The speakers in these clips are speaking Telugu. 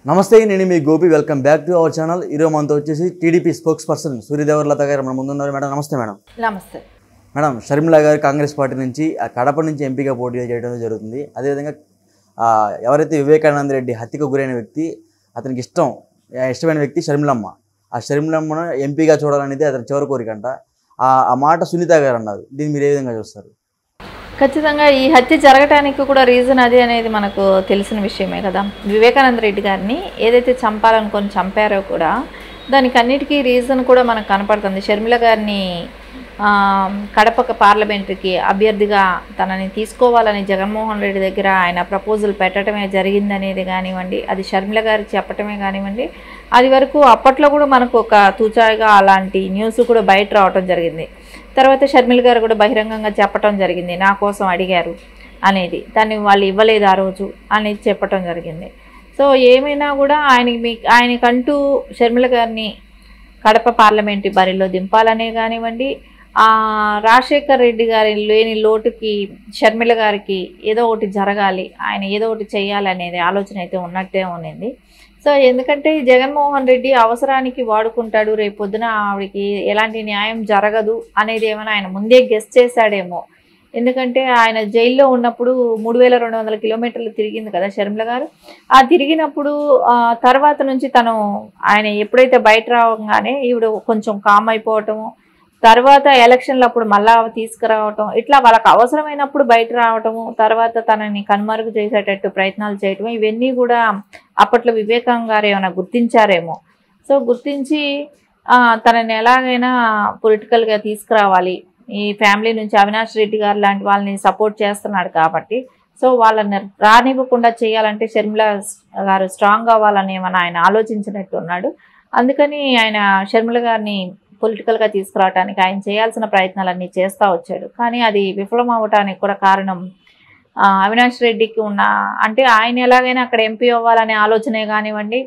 నమస్తే నేను మీ Gopi welcome back to our channel ఈరోజు మనతో వచ్చేసి టీడీపీ స్పోక్స్ పర్సన్ సూర్యదేవర్లత గారు మన ముందున్నారు మేడం నమస్తే మేడం నమస్తే మేడం షర్మిల గారు కాంగ్రెస్ పార్టీ నుంచి ఆ కడప నుంచి ఎంపీగా పోటీ చేయడం జరుగుతుంది అదేవిధంగా ఆ, ఎవరైతే వివేకానంద రెడ్డి హత్యకు గురైన వ్యక్తి అతనికి ఇష్టం ఆ, ఇష్టమైన వ్యక్తి షర్మిలమ్మ ఆ షర్మిలమ్మను ఎంపీగా చూడాలనేది అతని చివరి కోరికంట ఆ ఆ మాట సునీత గారు అన్నారు దీన్ని మీరు ఏ విధంగా చూస్తారు ఖచ్చితంగా ఈ హత్య జరగటానికి కూడా రీజన్ అది అనేది మనకు తెలిసిన విషయమే కదా వివేకానంద రెడ్డి గారిని ఏదైతే చంపాలనుకొని చంపారో కూడా దానికి అన్నిటికీ రీజన్ కూడా మనకు కనపడుతుంది షర్మిల గారిని ఆ, కడప పార్లమెంటుకి అభ్యర్థిగా తనని తీసుకోవాలని జగన్మోహన్ రెడ్డి దగ్గర ఆయన ప్రపోజల్ పెట్టడమే జరిగిందనేది కానివ్వండి అది షర్మిల గారు చెప్పటమే కానివ్వండి అది వరకు అప్పట్లో కూడా మనకు ఒక తూచాయిగా అలాంటి న్యూస్ కూడా బయట రావటం జరిగింది తర్వాత షర్మిల గారు కూడా బహిరంగంగా చెప్పటం జరిగింది నా కోసం అడిగారు అనేది దాన్ని వాళ్ళు ఇవ్వలేదు ఆ రోజు అనేది చెప్పటం జరిగింది సో ఏమైనా కూడా ఆయనకి మీ ఆయనకంటూ షర్మిల గారిని కడప పార్లమెంటు బరిలో దింపాలనే కానివ్వండి ఆ రాజశేఖర్ రెడ్డి గారి లేని లోటుకి షర్మిల గారికి ఏదో ఒకటి జరగాలి ఆయన ఏదో ఒకటి చేయాలి అనేది ఆలోచన అయితే ఉన్నట్టే ఉన్నింది సో ఎందుకంటే ఈ జగన్మోహన్ రెడ్డి అవసరానికి వాడుకుంటాడు రేపు పొద్దున ఆవిడకి ఎలాంటి న్యాయం జరగదు అనేది ఏమైనా ఆయన ముందే గెస్ట్ చేశాడేమో ఎందుకంటే ఆయన జైల్లో ఉన్నప్పుడు మూడు వేల రెండు వందల కిలోమీటర్లు తిరిగింది కదా షర్మిల గారు ఆ తిరిగినప్పుడు ఆ, తర్వాత నుంచి తను ఆయన ఎప్పుడైతే బయట రావగానే ఈవిడ కొంచెం కామ్ అయిపోవటము తర్వాత ఎలక్షన్లు అప్పుడు మళ్ళా తీసుకురావటం ఇట్లా వాళ్ళకి అవసరమైనప్పుడు బయట రావటము తర్వాత తనని కనుమరుగు చేసేటట్టు ప్రయత్నాలు చేయటం ఇవన్నీ కూడా అప్పట్లో వివేకం గారు ఏమైనా గుర్తించారేమో సో గుర్తించి ఆ, తనని ఎలాగైనా పొలిటికల్గా తీసుకురావాలి ఈ ఫ్యామిలీ నుంచి అవినాష్ రెడ్డి గారు లాంటి వాళ్ళని సపోర్ట్ చేస్తున్నాడు కాబట్టి సో వాళ్ళని రానివ్వకుండా చేయాలంటే షర్మిల గారు స్ట్రాంగ్ అవ్వాలని ఏమైనా ఆయన ఆలోచించినట్టు ఉన్నాడు అందుకని ఆయన షర్మిల గారిని పొలిటికల్గా తీసుకురావడానికి ఆయన చేయాల్సిన ప్రయత్నాలన్నీ చేస్తూ వచ్చాడు కానీ అది విఫలం అవ్వటానికి కూడా కారణం ఆ, అవినాష్ రెడ్డికి ఉన్న అంటే ఆయన ఎలాగైనా అక్కడ ఎంపీ అవ్వాలనే ఆలోచనే కానివ్వండి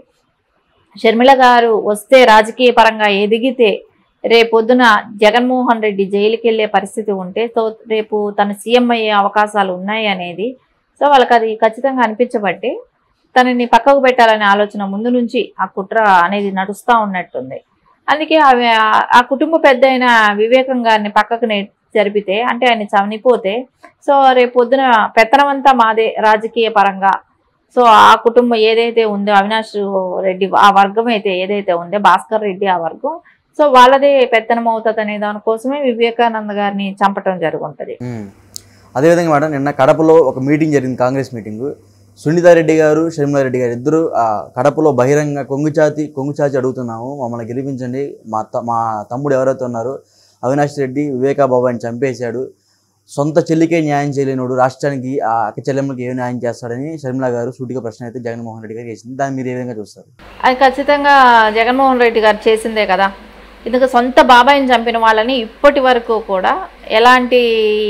షర్మిల గారు వస్తే రాజకీయ పరంగా ఎదిగితే రేపొద్దున జగన్మోహన్ రెడ్డి జైలుకి వెళ్ళే పరిస్థితి ఉంటే సో రేపు తను సీఎం అయ్యే అవకాశాలు ఉన్నాయి అనేది సో వాళ్ళకి అది ఖచ్చితంగా అనిపించబట్టి తనని పక్కకు పెట్టాలనే ఆలోచన ముందు నుంచి ఆ కుట్ర అనేది నడుస్తూ ఉన్నట్టుంది అందుకే అవి ఆ కుటుంబ పెద్ద అయిన వివేకం గారిని పక్కకు నే జరిపితే అంటే ఆయన చనిపోతే సో రేపు పొద్దున పెత్తనం అంతా మాదే రాజకీయ పరంగా సో ఆ కుటుంబం ఏదైతే ఉందో అవినాష్ రెడ్డి ఆ వర్గం అయితే ఏదైతే ఉందో భాస్కర్ రెడ్డి ఆ వర్గం సో వాళ్ళదే పెత్తనం అవుతుంది అనే దానికోసమే వివేకానంద గారిని చంపటం జరుగుంటది మ్మ్. అదేవిధంగా మేడం నిన్న కడపలో ఒక మీటింగ్ జరిగింది కాంగ్రెస్ మీటింగ్ సునీతారెడ్డి గారు షర్మిలారెడ్డి గారు ఇద్దరు ఆ కడపలో బహిరంగ కొంగుచాతి కొంగుచాచి అడుగుతున్నాము మమ్మల్ని గెలిపించండి మా త- మా తమ్ముడు ఎవరైతే ఉన్నారో అవినాష్ రెడ్డి వివేకాబాబాని చంపేశాడు సొంత చెల్లికే న్యాయం చేయలేనోడు రాష్ట్రానికి ఆ అక్క చెల్లెమ్మకి ఏ న్యాయం చేస్తాడని షర్మిల గారు సూటిగా ప్రశ్న అయితే జగన్మోహన్ రెడ్డి గారు చేసింది దాన్ని మీరు ఏ విధంగా చూస్తారు అది ఖచ్చితంగా జగన్మోహన్ రెడ్డి గారు చేసిందే కదా ఎందుకు సొంత బాబాయిని చంపిన వాళ్ళని ఇప్పటి వరకు కూడా ఎలాంటి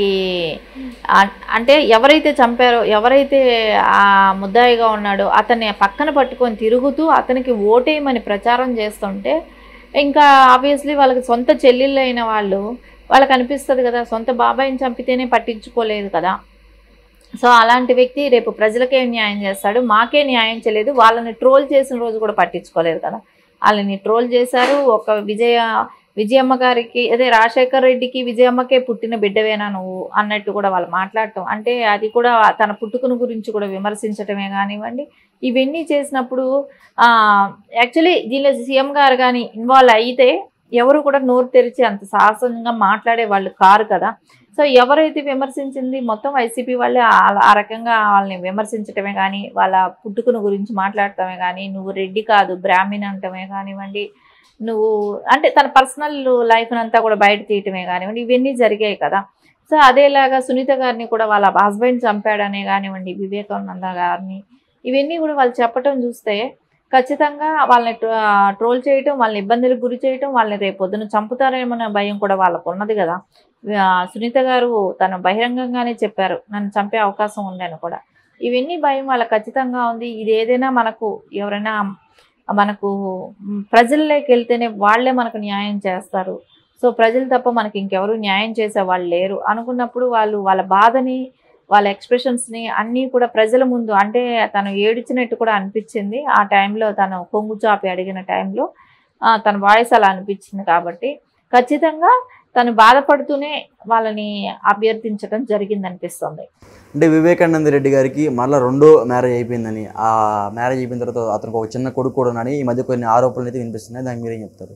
ఆ- అంటే ఎవరైతే చంపారో ఎవరైతే ఆ ముద్దాయిగా ఉన్నాడో అతన్ని పక్కన పట్టుకొని తిరుగుతూ అతనికి ఓటేయమని ప్రచారం చేస్తుంటే ఇంకా ఆబ్వియస్లీ వాళ్ళకి సొంత చెల్లెళ్ళు అయిన వాళ్ళు వాళ్ళకి అనిపిస్తుంది కదా సొంత బాబాయిని చంపితేనే పట్టించుకోలేదు కదా సో అలాంటి వ్యక్తి రేపు ప్రజలకే న్యాయం చేస్తాడు మాకే న్యాయం చేయలేదు వాళ్ళని ట్రోల్ చేసిన రోజు కూడా పట్టించుకోలేదు కదా వాళ్ళని ట్రోల్ చేశారు ఒక విజయ విజయమ్మ గారికి అదే రాజశేఖర్ రెడ్డికి విజయమ్మకే పుట్టిన బిడ్డవేనా నువ్వు అన్నట్టు కూడా వాళ్ళు మాట్లాడటం అంటే అది కూడా తన పుట్టుకను గురించి కూడా విమర్శించటమే కానివ్వండి ఇవన్నీ చేసినప్పుడు యాక్చువల్లీ దీనిలో సీఎం గారు కానీ ఇన్వాల్వ్ అయితే ఎవరు కూడా నోరు తెరిచి అంత సాహసంగా మాట్లాడే వాళ్ళు కారు కదా సో ఎవరైతే విమర్శించింది మొత్తం వైసీపీ వాళ్ళే ఆ- ఆ రకంగా వాళ్ళని విమర్శించటమే కానీ వాళ్ళ పుట్టుకను గురించి మాట్లాడటమే కానీ నువ్వు రెడ్డి కాదు బ్రాహ్మణ్ అంటమే కానివ్వండి నువ్వు అంటే తన పర్సనల్ లైఫ్ అంతా కూడా బయట తీయటమే కానివ్వండి ఇవన్నీ జరిగాయి కదా సో అదేలాగా సునీత గారిని కూడా వాళ్ళ హస్బెండ్ చంపాడనే కానివ్వండి వివేకానంద గారిని ఇవన్నీ కూడా వాళ్ళు చెప్పటం చూస్తే ఖచ్చితంగా వాళ్ళని ట్రోల్ చేయటం వాళ్ళని ఇబ్బందులకు గురి చేయటం వాళ్ళని రేపు పొద్దున చంపుతారేమో భయం కూడా వాళ్ళకు ఉన్నది కదా ఆ, సునీత గారు తను బహిరంగంగానే చెప్పారు నన్ను చంపే అవకాశం ఉందని కూడా ఇవన్నీ భయం వాళ్ళకి ఖచ్చితంగా ఉంది ఇది ఏదైనా మనకు ఎవరైనా మనకు మ్, ప్రజల్లోకి వెళ్తేనే వాళ్ళే మనకు న్యాయం చేస్తారు సో ప్రజలు తప్ప మనకి ఇంకెవరు న్యాయం చేసే వాళ్ళు లేరు అనుకున్నప్పుడు వాళ్ళు వాళ్ళ బాధని వాళ్ళ ఎక్స్ప్రెషన్స్ని అన్నీ కూడా ప్రజల ముందు అంటే తను ఏడిచినట్టు కూడా అనిపించింది ఆ టైంలో తను కొంగు చాపి అడిగిన టైంలో ఆ, తన వాయిస్ అలా అనిపించింది కాబట్టి ఖచ్చితంగా తను బాధపడుతూనే వాళ్ళని అభ్యర్థించడం జరిగింది అనిపిస్తుంది అంటే వివేకానంద రెడ్డి గారికి మళ్ళీ రెండో మ్యారేజ్ అయిపోయిందని ఆ మ్యారేజ్ అయిపోయిన తర్వాత అతనికి ఒక చిన్న కొడుకు కూడా ఉన్నాడని ఈ మధ్య కొన్ని ఆరోపణలు అయితే వినిపిస్తున్నాయి దానికి మీరేం చెప్తారు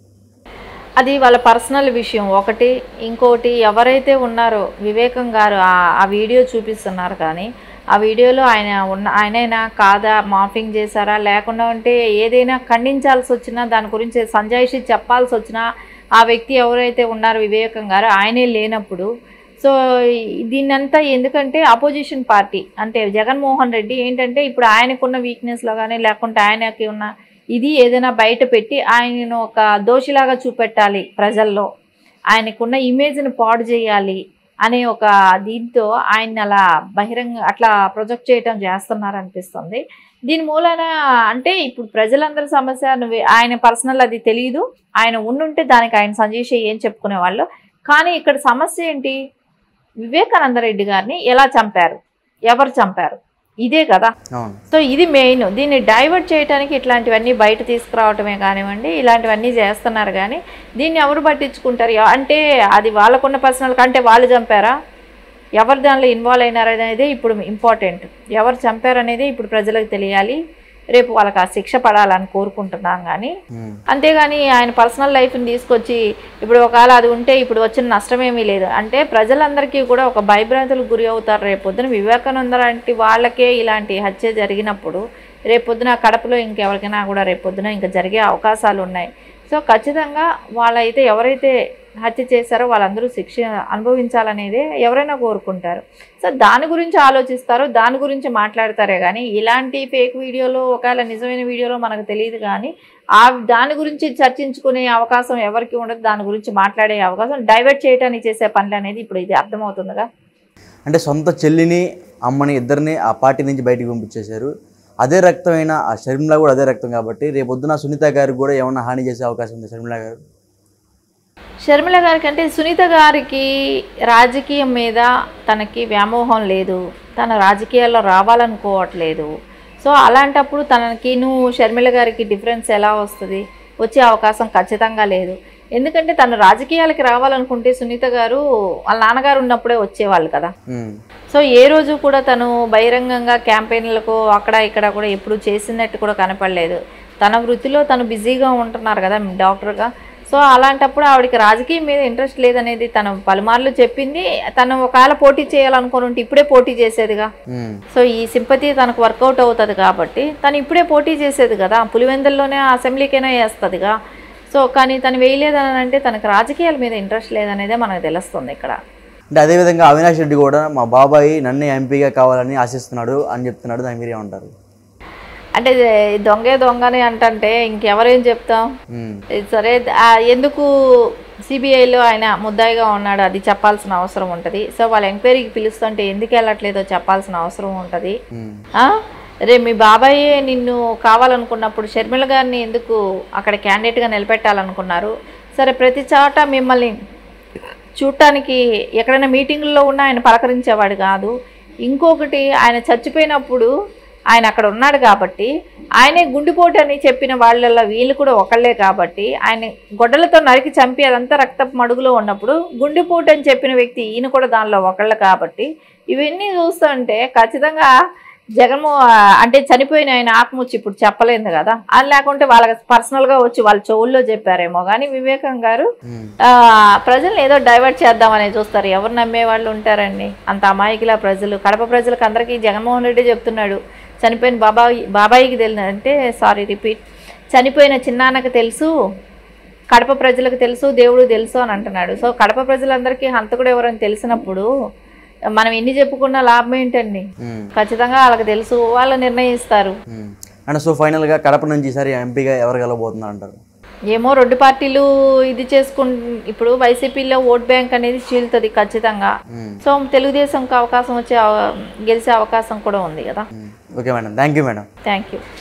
అది వాళ్ళ పర్సనల్ విషయం ఒకటి ఇంకోటి ఎవరైతే ఉన్నారో వివేకం గారు ఆ ఆ వీడియో చూపిస్తున్నారు కానీ ఆ వీడియోలో ఆయన ఉన్న ఆయనైనా కాదా మాఫింగ్ చేశారా లేకుండా ఉంటే ఏదైనా ఖండించాల్సి వచ్చినా దాని గురించి సంజాయిషి చెప్పాల్సి వచ్చినా ఆ వ్యక్తి ఎవరైతే ఉన్నారో వివేకం గారు ఆయనే లేనప్పుడు సో దీన్నంతా ఎందుకంటే అపోజిషన్ పార్టీ అంటే జగన్మోహన్ రెడ్డి ఏంటంటే ఇప్పుడు ఆయనకున్న వీక్నెస్లో కానీ లేకుంటే ఆయనకి ఉన్న ఇది ఏదైనా బయట పెట్టి ఆయనను ఒక దోషిలాగా చూపెట్టాలి ప్రజల్లో ఆయనకున్న ఇమేజ్ని పాడు చేయాలి అనే ఒక దీంతో ఆయన అలా బహిరంగ అట్లా ప్రొజెక్ట్ చేయటం చేస్తున్నారు అనిపిస్తుంది దీని మూలన అంటే ఇప్పుడు ప్రజలందరి సమస్య నువ్వు ఆయన పర్సనల్ అది తెలియదు ఆయన ఉండుంటే దానికి ఆయన సంజయ్ ఏం చెప్పుకునేవాళ్ళు కానీ ఇక్కడ సమస్య ఏంటి వివేకానంద రెడ్డి గారిని ఎలా చంపారు ఎవరు చంపారు ఇదే కదా అవును సో ఇది మెయిన్ దీన్ని డైవర్ట్ చేయడానికి ఇట్లాంటివన్నీ బయట తీసుకురావటమే కానివ్వండి ఇలాంటివన్నీ చేస్తున్నారు కానీ దీన్ని ఎవరు పట్టించుకుంటారు ఎవ- అంటే అది వాళ్ళకున్న పర్సనల్ కంటే వాళ్ళు చంపారా ఎవరు దానిలో ఇన్వాల్వ్ అయినారు అనేది ఇప్పుడు ఇంపార్టెంట్ ఎవరు చంపారు అనేది ఇప్పుడు ప్రజలకు తెలియాలి రేపు వాళ్ళకి ఆ శిక్ష పడాలని కోరుకుంటున్నాం కానీ ఉమ్. అంతేగాని ఆయన పర్సనల్ లైఫ్ని తీసుకొచ్చి ఇప్పుడు ఒకవేళ అది ఉంటే ఇప్పుడు వచ్చిన నష్టం ఏమీ లేదు అంటే ప్రజలందరికీ కూడా ఒక భయభ్రాంతులకు గురి అవుతారు రేపొద్దున వివేకానంద లాంటి వాళ్ళకే ఇలాంటి హత్య జరిగినప్పుడు రేపొద్దున కడపలో ఇంకెవరికైనా కూడా రేపొద్దున ఇంకా జరిగే అవకాశాలు ఉన్నాయి సో ఖచ్చితంగా వాళ్ళైతే ఎవరైతే హత్య చేశారో వాళ్ళందరూ శిక్ష అనుభవించాలనేదే ఎవరైనా కోరుకుంటారు సో దాని గురించి ఆలోచిస్తారు దాని గురించి మాట్లాడతారే కానీ ఇలాంటి ఫేక్ వీడియోలో ఒకవేళ నిజమైన వీడియోలో మనకు తెలియదు కానీ ఆ దాని గురించి చర్చించుకునే అవకాశం ఎవరికి ఉండదు దాని గురించి మాట్లాడే అవకాశం డైవర్ట్ చేయడానికి చేసే పనులు అనేది ఇప్పుడు ఇది అర్థమవుతుందిగా అంటే సొంత చెల్లిని అమ్మని ఇద్దరిని ఆ పార్టీ నుంచి బయటికి పంపించేశారు అదే రక్తమైన ఆ షర్మిల కూడా అదే రక్తం కాబట్టి రేపొద్దున సునీత గారికి కూడా ఏమన్నా హాని చేసే అవకాశం ఉంది షర్మిల గారు షర్మిల గారికి అంటే సునీత గారికి రాజకీయం మీద తనకి వ్యామోహం లేదు తన రాజకీయాల్లో రావాలనుకోవట్లేదు సో అలాంటప్పుడు తనకి నువ్వు షర్మిల గారికి డిఫరెన్స్ ఎలా వస్తుంది వచ్చే అవకాశం ఖచ్చితంగా లేదు ఎందుకంటే తను రాజకీయాలకి రావాలనుకుంటే సునీత గారు వాళ్ళ నాన్నగారు ఉన్నప్పుడే వచ్చేవాళ్ళు కదా ఉమ్. సో ఏ రోజు కూడా తను బహిరంగంగా క్యాంపెయిన్లకు అక్కడ ఇక్కడ కూడా ఎప్పుడు చేసినట్టు కూడా కనపడలేదు తన వృత్తిలో తను బిజీగా ఉంటున్నారు కదా డాక్టర్గా సో అలాంటప్పుడు ఆవిడకి రాజకీయం మీద ఇంట్రెస్ట్ లేదనేది తను పలుమార్లు చెప్పింది తను ఒకవేళ పోటీ చేయాలనుకుని ఉంటే ఇప్పుడే పోటీ చేసేదిగా ఉమ్. సో ఈ సింపతి తనకు వర్కౌట్ అవుతుంది కాబట్టి తను ఇప్పుడే పోటీ చేసేది కదా పులివెందుల్లోనే అసెంబ్లీకైనా వేస్తుందిగా సో కానీ తను వేయలేదని అంటే తనకు రాజకీయాల మీద ఇంట్రెస్ట్ లేదనేదే మనకు తెలుస్తుంది ఇక్కడ అంటే అదేవిధంగా అవినాష్ రెడ్డి కూడా మా బాబాయ్ నన్నే ఎంపీగా కావాలని ఆశిస్తున్నాడు అని చెప్తున్నాడు దానికి మీరు ఏమంటారు అంటే ఇది దొంగే దొంగని అంటంటే ఇంకెవరేం చెప్తాం ఉమ్. ఇది సరే ఆ ఎందుకు సిబిఐలో ఆయన ముద్దాయిగా ఉన్నాడు అది చెప్పాల్సిన అవసరం ఉంటుంది సో వాళ్ళు ఎంక్వైరీకి పిలుస్తుంటే ఎందుకు వెళ్ళట్లేదో చెప్పాల్సిన అవసరం ఉంటుంది ఉమ్. ఆ? రే మీ బాబాయే నిన్ను కావాలనుకున్నప్పుడు షర్మిల గారిని ఎందుకు అక్కడ క్యాండిడేట్గా నిలబెట్టాలనుకున్నారు సరే ప్రతి చోట మిమ్మల్ని చూడటానికి ఎక్కడైనా మీటింగుల్లో ఉన్నా ఆయన పలకరించేవాడు కాదు ఇంకొకటి ఆయన చచ్చిపోయినప్పుడు ఆయన అక్కడ ఉన్నాడు కాబట్టి ఆయనే గుండెపోటు అని చెప్పిన వాళ్ళల్లో వీళ్ళు కూడా ఒకళ్ళే కాబట్టి ఆయన గొడ్డలతో నరికి చంపి అదంతా రక్తపు మడుగులో ఉన్నప్పుడు గుండెపోటు అని చెప్పిన వ్యక్తి ఈయన కూడా దానిలో ఒకళ్ళు కాబట్టి ఇవన్నీ చూస్తుంటే ఖచ్చితంగా జగన్మో అంటే చనిపోయిన ఆయన ఆత్మ వచ్చి ఇప్పుడు చెప్పలేదు కదా అది లేకుంటే వాళ్ళకి పర్సనల్గా వచ్చి వాళ్ళ చెవుల్లో చెప్పారేమో కానీ వివేకం గారు ఉమ్. ఆ, ప్రజల్ని ఏదో డైవర్ట్ చేద్దామని చూస్తారు ఎవరు నమ్మే వాళ్ళు ఉంటారండి అంత అమాయకుల ప్రజలు కడప ప్రజలకు అందరికీ జగన్మోహన్ రెడ్డి చెప్తున్నాడు చనిపోయిన బాబాయ్ బాబాయికి తెలియదు అంటే సారీ రిపీట్ చనిపోయిన చిన్నాన్నకి తెలుసు కడప ప్రజలకు తెలుసు దేవుడు తెలుసు అని అంటున్నాడు సో కడప ప్రజలందరికీ హంతకుడు ఎవరని తెలిసినప్పుడు మనం ఎన్ని చెప్పుకున్నా లాభం ఏంటండి ఉమ్. ఖచ్చితంగా వాళ్ళకి తెలుసు వాళ్ళు నిర్ణయిస్తారు ఉమ్. అంటే సో ఫైనల్గా కడప నుంచి ఈసారి ఎంపీగా ఎవరు గెలవబోతున్నారు అంటారు ఏమో రెండు పార్టీలు ఇది చేసుకు ఇప్పుడు వైసీపీలో ఓట్ బ్యాంక్ అనేది చీలుతుంది ఖచ్చితంగా ఉమ్. సో తెలుగుదేశంకి అవకాశం వచ్చే అవ- గెలిచే అవకాశం కూడా ఉంది కదా um. Okay madam thank you madam thank you